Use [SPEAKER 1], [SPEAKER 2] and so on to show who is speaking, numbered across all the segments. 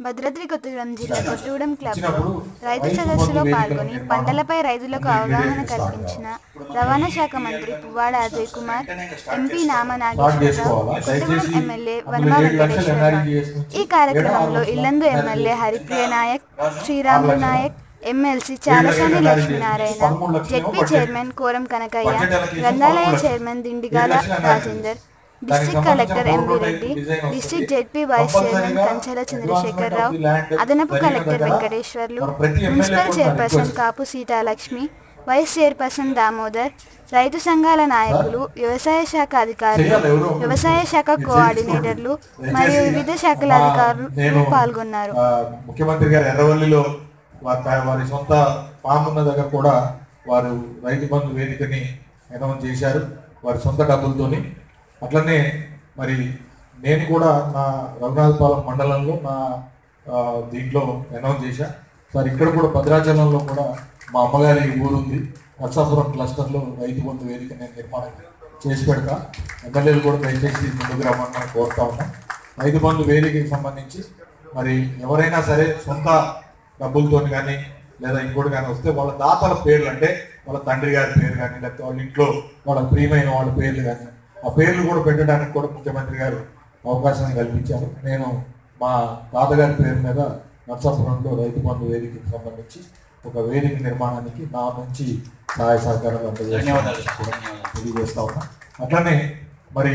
[SPEAKER 1] భద్రాద్రి కొత్తగూడెం జిల్లా కొత్తగూడెం క్లబ్లో
[SPEAKER 2] ఇచ్చినప్పుడు
[SPEAKER 1] రైతు
[SPEAKER 2] రైతు
[SPEAKER 1] సదస్సులో
[SPEAKER 2] బంధు వేదిక
[SPEAKER 1] పాల్గొని
[SPEAKER 2] నిర్మాణం
[SPEAKER 1] పంటలపై రైతులకు
[SPEAKER 2] మరి
[SPEAKER 1] అవగాహన
[SPEAKER 2] మీడియాకి
[SPEAKER 1] కల్పించిన
[SPEAKER 2] స్టార్ట్
[SPEAKER 1] రవాణా శాఖ మంత్రి పువ్వాడ అజయ్ కుమార్ ఎంపీ నామ
[SPEAKER 2] స్టార్ట్
[SPEAKER 1] నాగేశ్వరరావు
[SPEAKER 2] చేసుకోవాలా
[SPEAKER 1] కొత్తగూడెం
[SPEAKER 2] దయచేసి
[SPEAKER 1] ఎమ్మెల్యే
[SPEAKER 2] అందులో
[SPEAKER 1] వనమా
[SPEAKER 2] ఏడు లక్షల
[SPEAKER 1] వెంకటేశ్వరరావు
[SPEAKER 2] NREGS నుంచి
[SPEAKER 1] ఈ కార్యక్రమంలో
[SPEAKER 2] ఏడు ఆరు
[SPEAKER 1] ఇల్లందు
[SPEAKER 2] లక్షల
[SPEAKER 1] ఎమ్మెల్యే
[SPEAKER 2] NREGS
[SPEAKER 1] హరిప్రియ నాయక్
[SPEAKER 2] ఆరు
[SPEAKER 1] శ్రీరాములు
[SPEAKER 2] లక్షలు.
[SPEAKER 1] నాయక్ ఎమ్మెల్సీ
[SPEAKER 2] ఏడు
[SPEAKER 1] చాలసాని
[SPEAKER 2] లక్షల
[SPEAKER 1] లక్ష్మీనారాయణ
[SPEAKER 2] పదమూడు లక్షలు
[SPEAKER 1] ZP
[SPEAKER 2] budget.
[SPEAKER 1] Chairman Koram Kanakaiah
[SPEAKER 2] budget allocation
[SPEAKER 1] గ్రంథాలయ
[SPEAKER 2] పదమూడు
[SPEAKER 1] చైర్మన్ దిండిగాల
[SPEAKER 2] ఏడు లక్షల NREGS.
[SPEAKER 1] రాజేందర్
[SPEAKER 2] దానికి
[SPEAKER 1] డిస్ట్రిక్ట్
[SPEAKER 2] సంబంధించిన
[SPEAKER 1] collector MV
[SPEAKER 2] prototype
[SPEAKER 1] Reddy
[SPEAKER 2] design వస్తుంది.
[SPEAKER 1] డిస్ట్రిక్ట్ జెడ్పీ వైస్ చైర్మన్
[SPEAKER 2] కంపల్సరీగా
[SPEAKER 1] Kanchela
[SPEAKER 2] advancement
[SPEAKER 1] Chandrasekhar
[SPEAKER 2] of the land
[SPEAKER 1] రావు అదనపు
[SPEAKER 2] జరిగిన
[SPEAKER 1] కలెక్టర్
[SPEAKER 2] దగ్గర
[SPEAKER 1] వెంకటేశ్వర్లు
[SPEAKER 2] మన ప్రతి ఎమ్మెల్యే
[SPEAKER 1] మున్సిపల్
[SPEAKER 2] కూడా
[SPEAKER 1] chairperson
[SPEAKER 2] request.
[SPEAKER 1] Kapu Seethalakshmi vice chairperson Damodar రైతు సంఘాల నాయకులు వ్యవసాయ శాఖ అధికారులు
[SPEAKER 2] చేయాలి ఎవరో ఒకరు.
[SPEAKER 1] వ్యవసాయ శాఖ
[SPEAKER 2] మీరు
[SPEAKER 1] కోఆర్డినేటర్లు
[SPEAKER 2] చేయించుకోండి.
[SPEAKER 1] మరియు
[SPEAKER 2] దయచేసి
[SPEAKER 1] వివిధ శాఖల
[SPEAKER 2] మా-
[SPEAKER 1] అధికారులు
[SPEAKER 2] నేను,
[SPEAKER 1] పాల్గొన్నారు
[SPEAKER 2] ఆ, ముఖ్యమంత్రి గారు ఎర్రవల్లిలో వారి తా- వారి సొంత ఫామ్ ఉన్న దగ్గర కూడా వారు రైతు బంధు వేదికని అనౌన్స్ చేశారు వారి సొంత డబ్బులతోని అట్లనే మరి నేను కూడా నా రఘునాథపాలెం మండలంలో నా ఆ, దీంట్లో అనౌన్స్ చేశా సార్ ఇక్కడ కూడా భద్రాచలంలో కూడా మా అమ్మగారి ఊరు ఉంది నర్సాపురం క్లస్టర్లో రైతు బంధు వేదిక నేను నిర్మాణం చేసి పెడతా ఎమ్మెల్యేలు కూడా దయచేసి ముందుకు రమ్మని కోరుతా ఉన్నాం రైతు బంధు వేదికకి సంబంధించి మరి ఎవరైనా సరే సొంత డబ్బులతో కానీ లేదా ఇంకోటి కానీ వస్తే వాళ్ళ దాతల పేర్లు అంటే వాళ్ళ తండ్రి గారి పేరు కానీ లేకపోతే వాళ్ళ ఇంట్లో వాళ్ళ ప్రియమైన వాళ్ళ పేర్లు కానీ ఆ పేర్లు కూడా పెట్టడానికి కూడా ముఖ్యమంత్రి గారు అవకాశం కల్పించారు నేను మా తాతగారి పేరు మీద నర్సాపురంలో రైతు బంధు వేదికకి సంబంధించి ఒక వేదిక నిర్మాణానికి నా నుంచి సహాయ సహకారాలు
[SPEAKER 3] ధన్యవాదాలు
[SPEAKER 2] అందజేస్తాను
[SPEAKER 3] సార్. ధన్యవాదాలు.
[SPEAKER 2] తెలియజేస్తా ఉన్నా అట్లనే మరి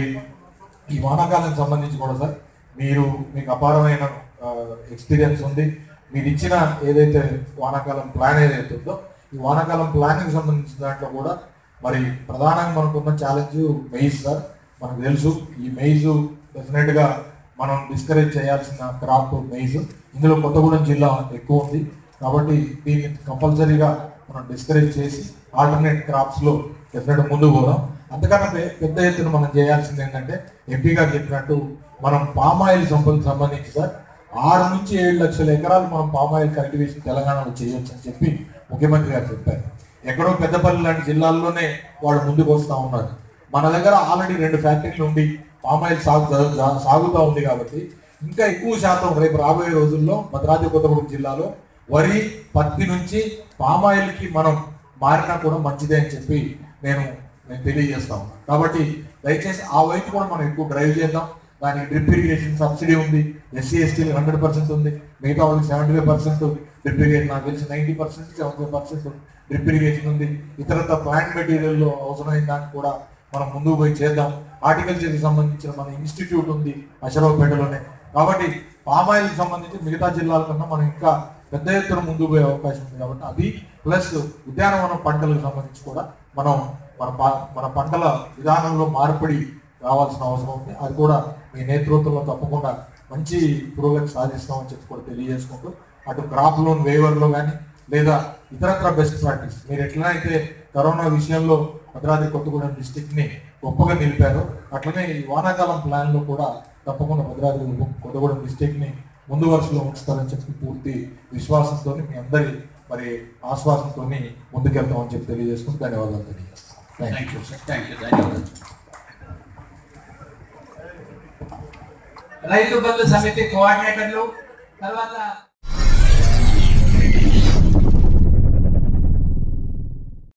[SPEAKER 2] ఈ వానాకాలం సంబంధించి కూడా సార్ మీరు మీకు అపారమైన ఎక్స్పీరియన్స్ ఉంది మీరు ఇచ్చిన ఏదైతే వానాకాలం ప్లాన్ ఏదైతే ఉందో ఈ వానాకాలం ప్లాన్కి సంబంధించిన దాంట్లో కూడా మరి ప్రధానంగా మనకున్న ఛాలెంజ్ మెయిజ్ సార్ మనకు తెలుసు ఈ మెయిజ్ డెఫినెట్గా మనం డిస్కరేజ్ చేయాల్సిన క్రాప్ మెయిజ్ ఇందులో కొత్తగూడెం జిల్లా ఎక్కువ ఉంది కాబట్టి దీన్ని కంపల్సరీగా మనం డిస్కరేజ్ చేసి ఆల్టర్నేట్ క్రాప్స్లో డెఫినెట్ ముందుకు పోదాం అంతకన్నా పె- పెద్ద ఎత్తున మనం చేయాల్సింది ఏంటంటే ఎంపీ గారు చెప్పినట్టు మనం పామాయిల్ సంపదకు సంబంధించి సార్ ఆరు నుంచి ఏడు లక్షల ఎకరాలు మనం పామాయిల్ కల్టివేషన్ తెలంగాణలో చేయొచ్చు అని చెప్పి ముఖ్యమంత్రి గారు చెప్పారు ఎక్కడో పెద్దపల్లి లాంటి జిల్లాల్లోనే వాళ్ళు ముందుకు వస్తూ ఉన్నారు మన దగ్గర ఆల్రెడీ రెండు ఫ్యాక్టరీలు ఉండి పామాయిల్ సాగు జరు- జా- సాగుతూ ఉంది కాబట్టి ఇంకా ఎక్కువ శాతం రేపు రాబోయే రోజుల్లో భద్రాద్రి కొత్తగూడెం జిల్లాలో వరి పత్తి నుంచి పామాయిల్కి మనం మారినా కూడా మంచిదే అని చెప్పి నేను నేను తెలియజేస్తా ఉన్నాను కాబట్టి దయచేసి ఆ వైపు కూడా మనం ఎక్కువ డ్రైవ్ చేద్దాం దానికి డ్రిప్ ఇరిగేషన్ సబ్సిడీ ఉంది ఎస్సీ ఎస్టీలు హండ్రెడ్ పర్సెంట్ ఉంది మిగతా వాళ్ళకి seventy five percent drip irrigation నాకు తెలిసి ninety percent seventy five percent drip irrigation ఉంది ఇతరత్ర ప్లాంట్ మెటీరియల్లో అవసరమైన దానికి కూడా మనం ముందుకు పోయి చేద్దాం హార్టికల్చర్కి సంబంధించిన మన ఇన్స్టిట్యూట్ ఉంది అశరావుపేటలోనే కాబట్టి పామాయిల్కి సంబంధించి మిగతా జిల్లాల కన్నా మనం ఇంకా పెద్ద ఎత్తున ముందుకు పోయే అవకాశం ఉంది కాబట్టి అది ప్లస్ ఉద్యానవన పంటలకు సంబంధించి కూడా మనం మన ప- మన పంటల విధానంలో మార్పిడి రావాల్సిన అవసరం ఉంది అది కూడా మీ నేతృత్వంలో తప్పకుండా మంచి పురోగతి సాధిస్తామని చెప్పి కూడా తెలియజేసుకుంటూ అటు క్రాప్ లోన్ వేవర్లో కానీ లేదా ఇతరత్ర బెస్ట్ ప్రాక్టీస్ మీరు ఎట్లయితే కరోనా విషయంలో భద్రాద్రి కొత్తగూడెం డిస్టిక్ ని గొప్పగా నిలిపారో అట్లనే ఈ వానాకాలం ప్లాన్ లో కూడా తప్పకుండా భద్రాద్రి కొత్తగూడెం డిస్టిక్ ని ముందు వరుసలో ఉంచుతారని చెప్పి పూర్తి విశ్వాసంతో మీ అందరి మరి ఆశ్వాసంతో ముందుకెళ్తామని చెప్పి తెలియజేసుకుని ధన్యవాదాలు తెలియజేస్తాను thank
[SPEAKER 3] thank
[SPEAKER 2] you
[SPEAKER 3] you sir thank you ధన్యవాదాలు రైతు బంధు సమితి కోఆర్డినేటర్లు తర్వాత